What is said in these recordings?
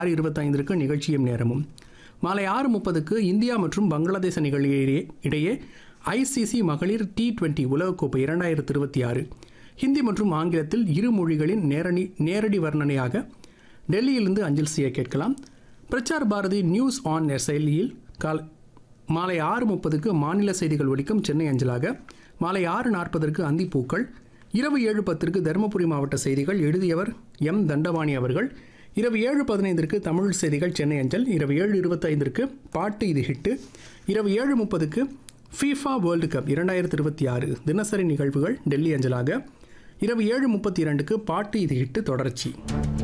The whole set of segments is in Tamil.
ஆறு இருபத்தைந்திற்கு நிகழ்ச்சியும் நேரமும் மாலை ஆறு முப்பதுக்கு இந்தியா மற்றும் பங்களாதேச நிகழ்ச்சியிடையே இடையே ஐசிசி மகளிர் டி டுவெண்டி உலகக்கோப்பை இரண்டாயிரத்தி இருபத்தி ஆறு ஹிந்தி மற்றும் ஆங்கிலத்தில் இரு மொழிகளின் நேரடி நேரடி வர்ணனையாக டெல்லியிலிருந்து அஞ்சல் செய்ய கேட்கலாம் Prasar Bharati news on air செயலியில் கால் மாலை ஆறு முப்பதுக்கு மாநில செய்திகள் ஒலிக்கும் சென்னை அஞ்சலாக மாலை ஆறு நாற்பதற்கு அந்திப்பூக்கள் இரவு ஏழு பத்திற்கு தருமபுரி மாவட்ட செய்திகள் எழுதியவர் எம் தண்டபாணி அவர்கள் இரவு ஏழு பதினைந்திற்கு தமிழ் செய்திகள் சென்னை அஞ்சல் இரவு ஏழு இருபத்தைந்திற்கு பாட்டு இது ஹிட்டு இரவு ஏழு முப்பதுக்கு ஃபீஃபா வேர்ல்டு கப் இரண்டாயிரத்தி இருபத்தி ஆறு தினசரி நிகழ்வுகள் டெல்லி அஞ்சலாக இரவு ஏழு முப்பத்தி இரண்டுக்கு பாட்டு இது ஹிட்டு தொடர்ச்சி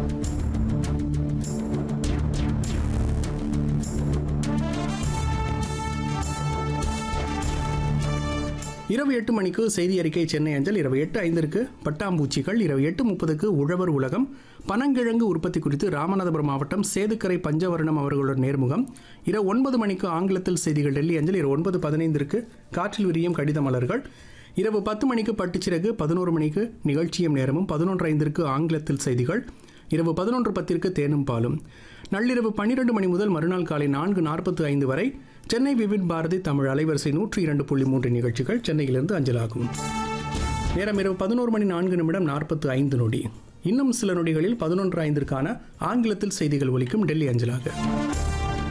இரவு எட்டு மணிக்கு செய்தி அறிக்கை சென்னை அஞ்சல் இரவு எட்டு ஐந்திற்கு பட்டாம்பூச்சிகள் இரவு எட்டு முப்பதுக்கு உழவர் உலகம் பனங்கிழங்கு உற்பத்தி குறித்து ராமநாதபுரம் மாவட்டம் சேதுக்கரை பஞ்சவர்ணம் அவர்களுடன் நேர்முகம் இரவு ஒன்பது மணிக்கு ஆங்கிலத்தில் செய்திகள் டெல்லி அஞ்சல் இரவு ஒன்பது பதினைந்திற்கு காற்றில் விரியும் கடித மலர்கள் இரவு பத்து மணிக்கு பட்டுச்சிறகு பதினோரு மணிக்கு நிகழ்ச்சியும் நேரமும் பதினொன்று ஐந்திற்கு ஆங்கிலத்தில் செய்திகள் இரவு பதினொன்று பத்திற்கு தேனும் பாலும் நள்ளிரவு பன்னிரண்டு மணி முதல் மறுநாள் காலை நான்கு நாற்பத்து ஐந்து வரை சென்னை விவின் பாரதி தமிழ் அலைவரிசை நூற்றி இரண்டு புள்ளி மூன்று நிகழ்ச்சிகள் சென்னையிலிருந்து அஞ்சலாகும் நேரம் இரவு பதினோரு மணி நான்கு நிமிடம் நாற்பத்து ஐந்து நொடி இன்னும் சில நொடிகளில் பதினொன்று ஐந்திற்கான ஆங்கிலத்தில் செய்திகள் ஒலிக்கும் டெல்லி அஞ்சலாக